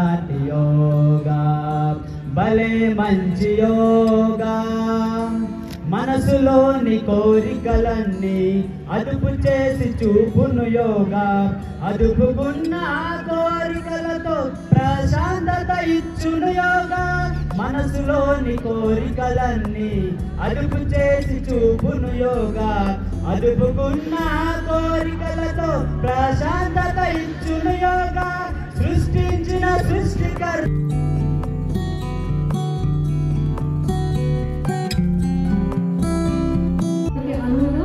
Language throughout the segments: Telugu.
ఇలాంటి యోగా భలే మంచి యోగా మనసులోని కోరికలన్నీ అదుపు చేసి చూపును యోగా అదుపుకున్న ఆ కోరికలతో ప్రశాంతత ఇచ్చును యోగా మనసులోని కోరికలన్నీ అదుపు చేసి చూపును యోగా అదుపుకున్న ఆ కోరికలతో ప్రశాంతత ఇచ్చును యోగా సృష్టించిన సృష్టికర్ అనువుగా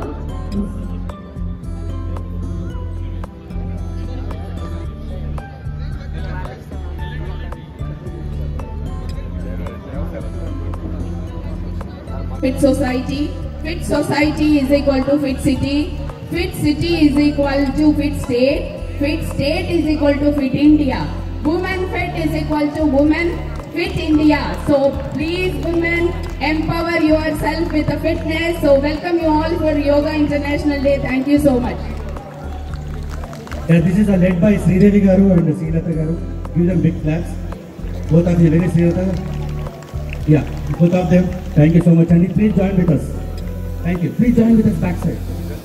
Fit society. Fit society is equal to fit city. Fit city is equal to fit state. Fit state is equal to fit India. Woman fit is equal to woman fit India. So please women empower yourself with the fitness. So welcome you all for Yoga International Day. Thank you so much. Yeah, this is uh, led by Sridevi Garu and Srilata Garu. Give them big claps. Both of you, ladies, Srilata. Yeah, both of them. Thank you so much. And please join with us. Thank you. Please join with us backside.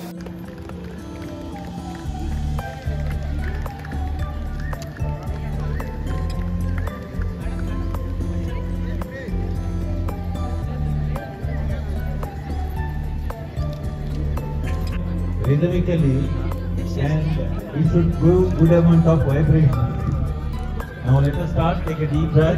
rhythmically and we should do good amount of vibration. Now let us start, take a deep breath.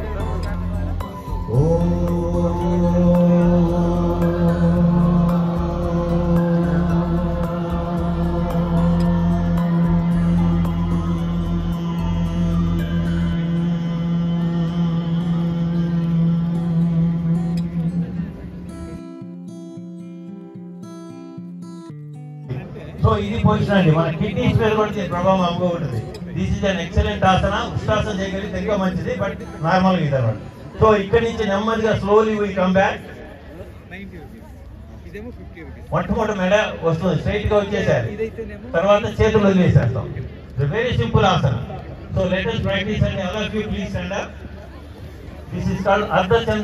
So ఇది పొజిషన్ అండి మన కిడ్నీస్ మీద కూడా దీని ప్రభావం అమ్ముగా ఉంటుంది this is an excellent asana Ushtrasana చేయగలిగితే ఇంకా మంచిది బట్ నార్మల్గా ఇది అనమాట సో ఇక్కడి నుంచి నెమ్మదిగా స్లోలీ వీ కమ్ బ్యాక్ మొట్టమొదటి మెడ వస్తుంది స్ట్రైట్ గా వచ్చేసారి తర్వాత చేతులు వదిలేసేస్తాం very simple asana so latest practice అండి all of you please stand up this is called Ardhachandra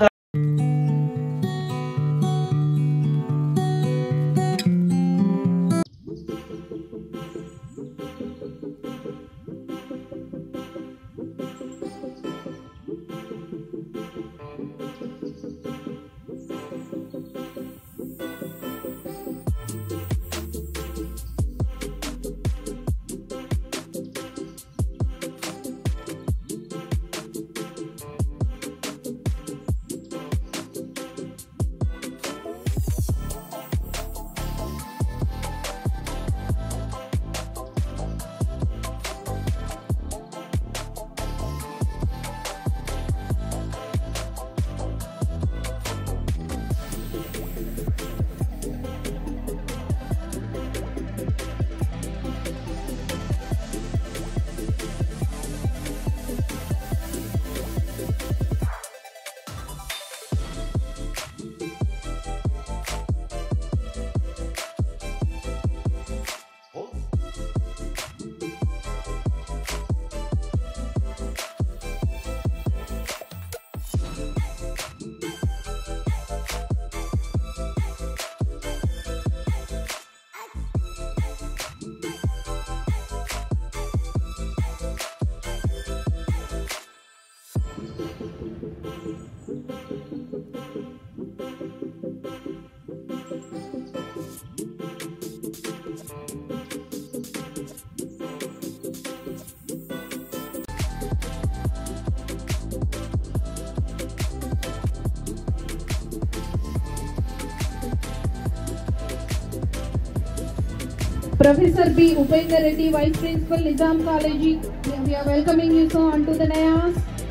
Professor B. Upendra Reddy, Vice Principal, Nizam College. We are welcoming you so onto the Nayas.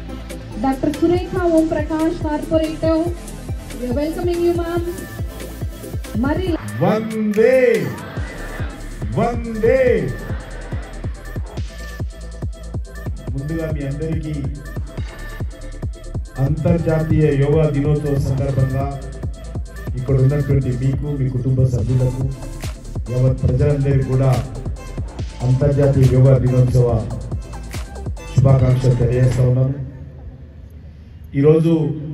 Dr. Surekha Om Prakash, Corporator. We are welcoming you, ma'am. Mari వందే వందే ముందుగా మీ అందరికీ అంతర్జాతీయ యోగా దినోత్సవ సందర్భంగా ఇక్కడ ఉన్నటువంటి మీకు మీ కుటుంబ సభ్యులకు యావత్ ప్రజలందరికీ కూడా అంతర్జాతీయ యోగా దినోత్సవ శుభాకాంక్షలు తెలియజేస్తా ఉన్నాను ఈరోజు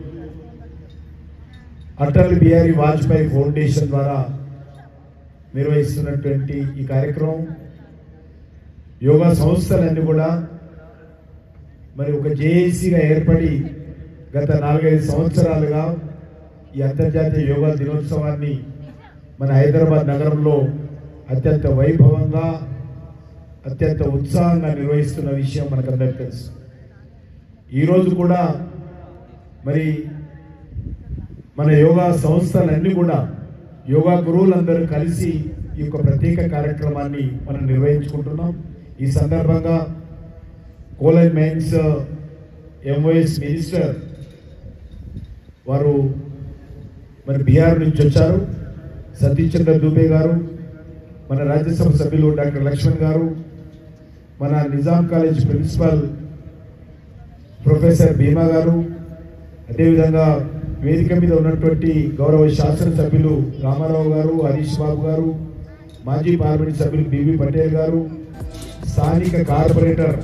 అటల్ బిహారీ వాజ్పేయి ఫౌండేషన్ ద్వారా నిర్వహిస్తున్నటువంటి ఈ కార్యక్రమం యోగా సంస్థలన్నీ కూడా మరి ఒక జేఏసీగా ఏర్పడి గత నాలుగైదు సంవత్సరాలుగా ఈ అంతర్జాతీయ యోగా దినోత్సవాన్ని మన హైదరాబాద్ నగరంలో అత్యంత వైభవంగా అత్యంత ఉత్సాహంగా నిర్వహిస్తున్న విషయం మనకందరికీ తెలుసు ఈరోజు కూడా మరి మన యోగా సంస్థలన్నీ కూడా యోగా గురువులందరూ కలిసి ఈ యొక్క ప్రత్యేక కార్యక్రమాన్ని మనం నిర్వహించుకుంటున్నాం ఈ సందర్భంగా కోలన్ మైన్స్ ఎంఓఎస్ మినిస్టర్ వారు మరి బీహార్ నుంచి వచ్చారు సతీష్ చంద్ర దూబే గారు మన రాజ్యసభ సభ్యులు డాక్టర్ లక్ష్మణ్ గారు మన Nizam college principal professor Bhima garu అదేవిధంగా వేదిక మీద ఉన్నటువంటి గౌరవ శాసనసభ్యులు రామారావు గారు హరీష్ బాబు గారు మాజీ పార్లమెంట్ సభ్యులు బీబీ పటేల్ గారు స్థానిక కార్పొరేటర్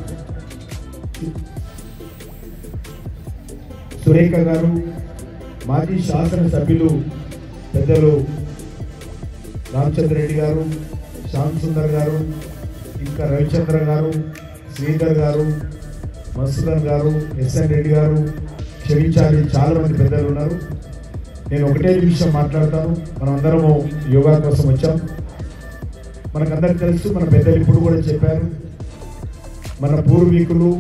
సురేఖ గారు మాజీ శాసనసభ్యులు పెద్దలు రామచంద్ర రెడ్డి గారు శ్యామ్ సుందర్ గారు ఇంకా రవిచంద్ర గారు శ్రీధర్ గారు మసూదన్ గారు ఎస్ఎన్ రెడ్డి గారు క్షమించాలి చాలా మంది పెద్దలు ఉన్నారు నేను ఒకటే నిమిషం మాట్లాడతాను మనం అందరము యోగా కోసం వచ్చాం మనకందరికి తెలుసు మన పెద్దలు ఇప్పుడు కూడా చెప్పారు మన పూర్వీకులు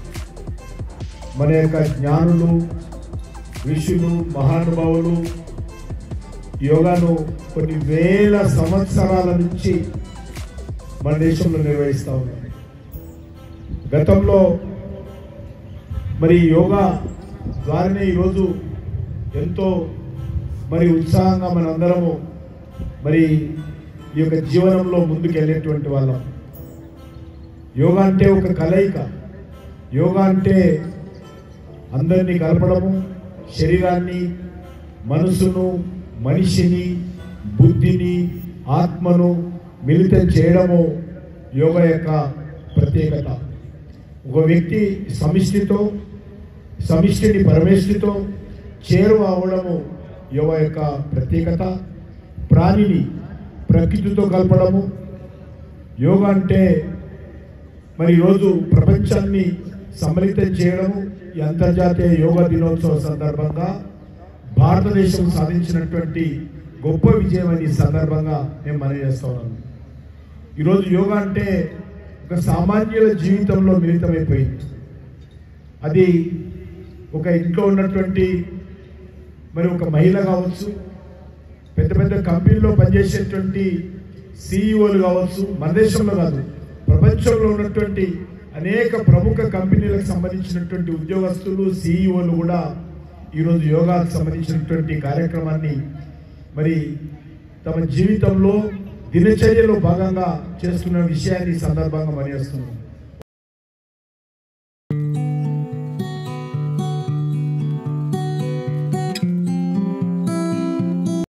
మన యొక్క జ్ఞానులు ఋషులు మహానుభావులు యోగాను కొన్ని వేల సంవత్సరాల నుంచి మన దేశంలో నిర్వహిస్తూ ఉన్నారు గతంలో మరి యోగా ద్వారానే ఈరోజు ఎంతో మరి ఉత్సాహంగా మనందరము మరి ఈ యొక్క జీవనంలో ముందుకు వెళ్ళేటువంటి వాళ్ళం యోగా అంటే ఒక కలయిక యోగా అంటే అందరినీ కలపడము శరీరాన్ని మనసును మనిషిని బుద్ధిని ఆత్మను మిళితం చేయడము యోగా యొక్క ప్రత్యేకత ఒక వ్యక్తి సమిష్టితో సమిష్టిని పరమేష్టితో చేరువ అవడము యోగా యొక్క ప్రత్యేకత ప్రాణిని ప్రకృతితో కలపడము యోగా అంటే మరి ఈరోజు ప్రపంచాన్ని సమ్మిళితం చేయడము ఈ అంతర్జాతీయ యోగా దినోత్సవ సందర్భంగా భారతదేశం సాధించినటువంటి గొప్ప విజయం అని ఈ సందర్భంగా నేను మనవి చేస్తా ఉన్నాను ఈరోజు యోగా అంటే ఒక సామాన్యుల జీవితంలో మిళితమైపోయింది అది ఒక ఇంట్లో ఉన్నటువంటి మరి ఒక మహిళ కావచ్చు పెద్ద పెద్ద కంపెనీలో పనిచేసేటువంటి సిఇఓలు కావచ్చు మన దేశంలో కాదు ప్రపంచంలో ఉన్నటువంటి అనేక ప్రముఖ కంపెనీలకు సంబంధించినటువంటి ఉద్యోగస్తులు సిఇఓలు కూడా ఈరోజు యోగాకు సంబంధించినటువంటి కార్యక్రమాన్ని మరి తమ జీవితంలో దినచర్యలో భాగంగా చేస్తున్న విషయాన్ని ఈ సందర్భంగా మనిస్తున్నాను